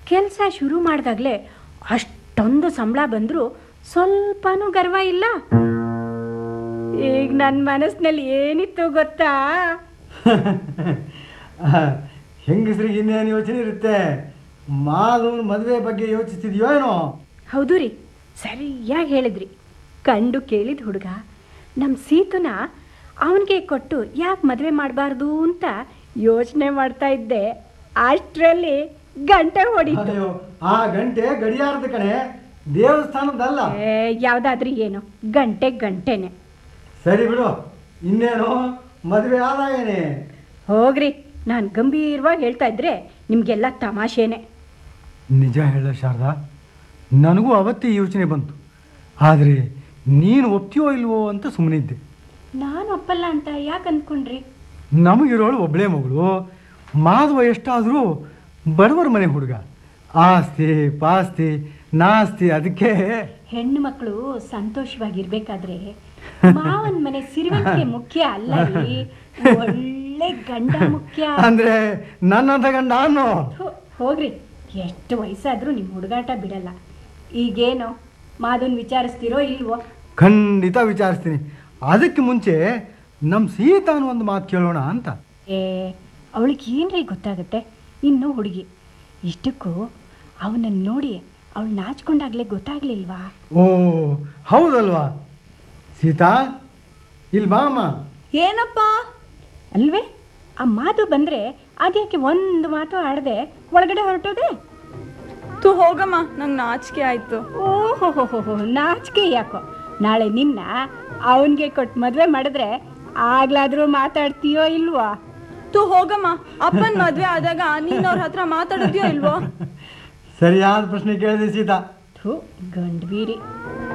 ಕೆಲಸ ಶುರು ಮಾಡಿದಾಗಲೇ ಅಷ್ಟೊಂದು ಸಂಬಳ ಬಂದರೂ ಸ್ವಲ್ಪನೂ ಗರ್ವ ಇಲ್ಲ ಈಗ ನನ್ನ ಮನಸ್ಸಿನಲ್ಲಿ ಏನಿತ್ತು ಗೊತ್ತಾ ಹೆಂಗಸ್ರಿಗೆ ಇನ್ನೇನು ಯೋಚನೆ ಇರುತ್ತೆ ಮಾಧವನ ಮದುವೆ ಬಗ್ಗೆ ಯೋಚಿಸ್ತಿದ್ಯೋ ಏನೋ ಹೌದು ರೀ ಸರಿಯಾಗಿ ಹೇಳಿದ್ರಿ ಕಂಡು ಕೇಳಿದ ಹುಡುಗ ನಮ್ಮ ಸೀತುನ ಅವನಿಗೆ ಕೊಟ್ಟು ಯಾಕೆ ಮದುವೆ ಮಾಡಬಾರ್ದು ಅಂತ ಯೋಚನೆ ಮಾಡ್ತಾ ಇದ್ದೆ ಅಷ್ಟರಲ್ಲಿ ಗಂಟೆ ಹೊಡಿತು ಅಯ್ಯೋ ಆ ಗಂಟೆ ಗಡಿಯಾರದ ಕಣೆ ದೇವಸ್ಥಾನದಲ್ಲ ಏ, ಯಾವ್ದಾದ್ರೂ ಏನು ಗಂಟೆ ಗಂಟೆನೆ ಸರಿ ಬಿಡು ಇನ್ನೇನು ಮದುವೆ ಆದಾಗೇನೆ ಹೋಗ್ರಿ ನಾನು ಗಂಭೀರವಾಗಿ ಹೇಳ್ತಾ ಇದ್ರೆ ನಿಮಗೆಲ್ಲ ತಮಾಷೆನೆ ನಿಜ ಹೇಳ ಶಾರದಾ ನನಗೂ ಅವತ್ತೇ ಯೋಚನೆ ಬಂತು ಆದರೆ ನೀನು ಒಪ್ತೀಯೋ ಇಲ್ವೋ ಅಂತ ಸುಮ್ಮನಿದ್ದೆ ನಾನು ಒಪ್ಪಲ್ಲ ಅಂತ ಯಾಕೆ ಅಂದ್ಕೊಂಡ್ರಿ ನಮಗಿರೋಳು ಒಬ್ಬಳೇ ಮಗಳು ಮಾಧವ ಎಷ್ಟಾದರೂ ಬಡವರ ಮನೆ ಹುಡುಗ ಆಸ್ತಿ ಪಾಸ್ತಿ ನಾಸ್ತಿ ಅದಕ್ಕೆ ಹೆಣ್ಣು ಮಕ್ಕಳು ಸಂತೋಷವಾಗಿರ್ಬೇಕಾದ್ರೆ ಮಾವನ್ ಮನೆ ಸಿರಿವಂತಿಕೆ ಮುಖ್ಯ ಅಲ್ಲ ರೀ ಒಳ್ಳೆ ಗಂಡ ಮುಖ್ಯ ಅಂದರೆ ನನ್ನಂತ ಗಂಡ ಅನ್ನೋ ಥು, ಹೋಗ್ರಿ ಎಷ್ಟು ವಯಸ್ಸಾದ್ರೂ ನಿಮ್ಮ ಹುಡುಗಾಟ ಬಿಡಲ್ಲ ಈಗೇನು ಮಾದನ್ ವಿಚಾರಿಸ್ತಿರೋ ಇಲ್ವೋ ಖಂಡಿತ ವಿಚಾರಿಸ್ತೀನಿ ಅದಕ್ಕೆ ಮುಂಚೆ ನಮ್ಮ ಸೀತಾನು ಒಂದು ಮಾತು ಕೇಳೋಣ ಅಂತ ಏ ಅವಳಿಗೆ ಏನ್ರಿ ಗೊತ್ತಾಗುತ್ತೆ ಇನ್ನು ಹುಡುಗಿ ಇಷ್ಟಕ್ಕೂ ಅವನನ್ನು ನೋಡಿ ಅವಳು ನಾಚ್ಕೊಂಡಾಗ್ಲೇ ಗೊತ್ತಾಗ್ಲಿಲ್ವಾ ಓ ಹೌದಲ್ವಾ ಸೀತಾ ಇಲ್ಲಿ ಬಾ ಅಮ್ಮ ಏನಪ್ಪ ಅಲ್ವೇ ಆ ಮಾತು ಬಂದ್ರೆ ಅದ್ಯಾಕೆ ಒಂದು ಮಾತು ಆಡದೆ ಒಳಗಡೆ ಹೊರಟೋದೆ ತು ಹೋಗಮ್ಮ ನಂಗೆ ನಾಚಿಕೆ ಆಯ್ತು ಓಹೋ ನಾಚಿಕೆ ಯಾಕೋ ನಾಳೆ ನಿನ್ನ ಅವನಿಗೆ ಕೊಟ್ಟು ಮದುವೆ ಮಾಡಿದ್ರೆ ಆಗ್ಲಾದ್ರೂ ಮಾತಾಡ್ತೀಯೋ ಇಲ್ವೋ ತು ಹೋಗಮ್ಮ ಅಪ್ಪನ ಮದ್ವೆ ಆದಾಗ ನೀನ್ ಅವ್ರ ಹತ್ರ ಮಾತಾಡಿದ್ಯೋ ಇಲ್ವೋ ಸರಿಯಾದ ಪ್ರಶ್ನೆ ಕೇಳಿದೆ ಸೀತಾ ಥೂ ಗಂಡ್ಬೀರಿ